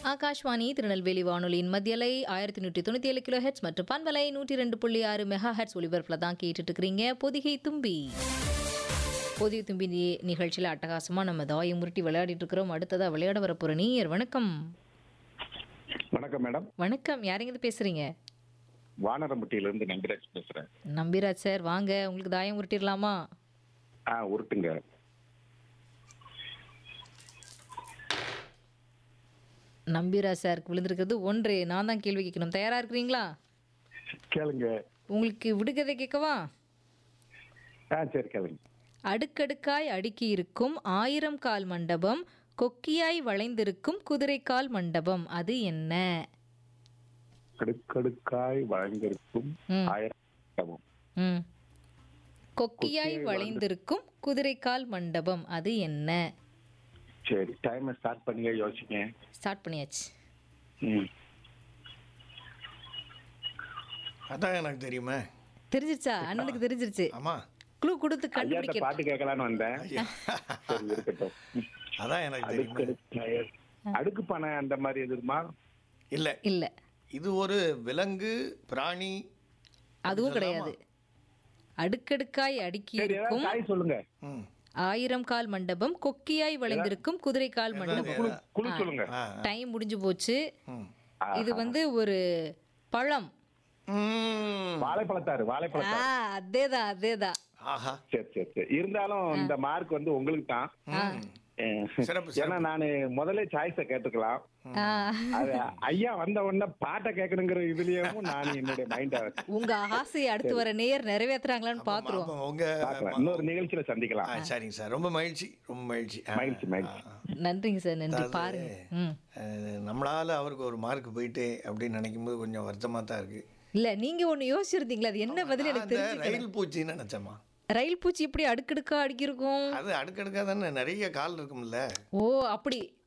ஆகாஷ்வாணி திருநெல்வேலி வானொலியின் மத்தியலை ஆயிரத்தி நூற்றி தொண்ணூற்றி ஏழு கிலோ ஹெட்ஸ் மற்றும் பண்பலை நூற்றி ரெண்டு புள்ளி ஆறு மெகா ஹெட்ஸ் ஒலிபரப்பில் தான் கேட்டுட்டு இருக்கிறீங்க பொதிகை தும்பி பொதிகை தும்பி நி- நிகழ்ச்சியில் அட்டகாசமாக நம்ம தாயை முருட்டி விளையாடிட்டு இருக்கிறோம் அடுத்ததாக விளையாட வரப்போகிற நீயர் வணக்கம் வணக்கம் மேடம் வணக்கம் யாருங்க பேசுறீங்க வானரம்பட்டியில இருந்து நம்பிராஜ் பேசுறேன் நம்பிராஜ் சார் வாங்க உங்களுக்கு தாயம் உருட்டிடலாமா ஆ உருட்டுங்க நம்பிராஜ் சாருக்கு விழுந்திருக்கிறது ஒன்று நான் தான் கேள்வி கேட்கணும் தயாரா இருக்கிறீங்களா கேளுங்க உங்களுக்கு விடுகதை கேட்கவா ஆ சரி கேளுங்க அடுக்கடுக்காய் அடுக்கி இருக்கும் ஆயிரம் கால் மண்டபம் கொக்கியாய் வளைந்திருக்கும் குதிரைக்கால் மண்டபம் அது என்ன அடுக்கடுக்காய் வழங்கிருக்கும் ம். ஆயிரம் மண்டபம். ம் கொக்கியாய் வளைந்திருக்கும் குதிரைக்கால் மண்டபம் அது என்ன சரி டைம் ஸ்டார்ட் பண்ணிங்க யோசிங்க ஸ்டார்ட் பண்ணியாச்சு ம் அதான் எனக்கு தெரியுமே தெரிஞ்சிருச்சா அண்ணனுக்கு தெரிஞ்சிருச்சு ஆமா க்ளூ கொடுத்து ஐயாட்ட கண்டுபிடிக்க பாட்டு கேட்கலான்னு வந்தேன் சரி இருக்கட்டும் ம். அதான் எனக்கு தெரியுமே அடுக்கடுக்காய் அடுக்கு பனை அந்த மாதிரி எதுமா இல்ல இல்ல இது ஒரு விலங்கு பிராணி அதுவும் கிடையாது அடுக்கடுக்காய் அடுக்கி சரி ஏதாவது இருக்கும் காய் சொல்லுங்க ம் ஆயிரம் கால் மண்டபம் கொக்கியாய் வளைந்திருக்கும் குதிரைக்கால் மண்டபம் குழு குழு சொல்லுங்க ஆ டைம் முடிஞ்சு போச்சு ம் இது வந்து ஒரு பழம் ம். வாழைப்பழத்தாரு வாழைப்பழத்தாரு ஆ அதேதான் அதேதான் ஆஹா சரி சரி சரி இருந்தாலும் இந்த மார்க் வந்து உங்களுக்கு தான் ம். சிறப்பு, ஏன்னா நானு முதல்ல சாய்ஸ கேட்டுக்கலாம் ஆ, அது ஐயா வந்த உடனே பாட்டை கேட்கணுங்கிற இதுலயும் நான் என்னுடைய மைண்ட உங்க ஆசையை அடுத்து வர நேயர் நிறைவேத்துறாங்களான்னு பாத்துருவோம் அப்ப உங்க பாக்கலாம் இன்னொரு நிகழ்ச்சியில சந்திக்கலாம் ஆ, சரிங்க சார் ரொம்ப மகிழ்ச்சி ரொம்ப மகிழ்ச்சி ஆ, மகிழ்ச்சி, மகிழ்ச்சி. ஆ, நன்றிங்க சார் நன்றி அதாவது, பாருங்க ம் அஹ், நம்மளால அவருக்கு ஒரு மார்க் போயிட்டு அப்படின்னு நினைக்கும் போது கொஞ்சம் வருத்தமா தான் இருக்கு இல்ல நீங்க ஒண்ணு யோசிச்சிருந்தீங்களா அது என்ன பதில் நான் எனக்கு அந்த தெரிஞ்சுக்கல ரயில் பூச்சின்னு நினைச்சேம்மா ரயில் பூச்சி இப்படி அடுக்கடுக்கா அடுக்கிருக்கும் அது அடுக்கடுக்கா தானே நிறைய கால் இருக்கும்ல ஓ அப்படி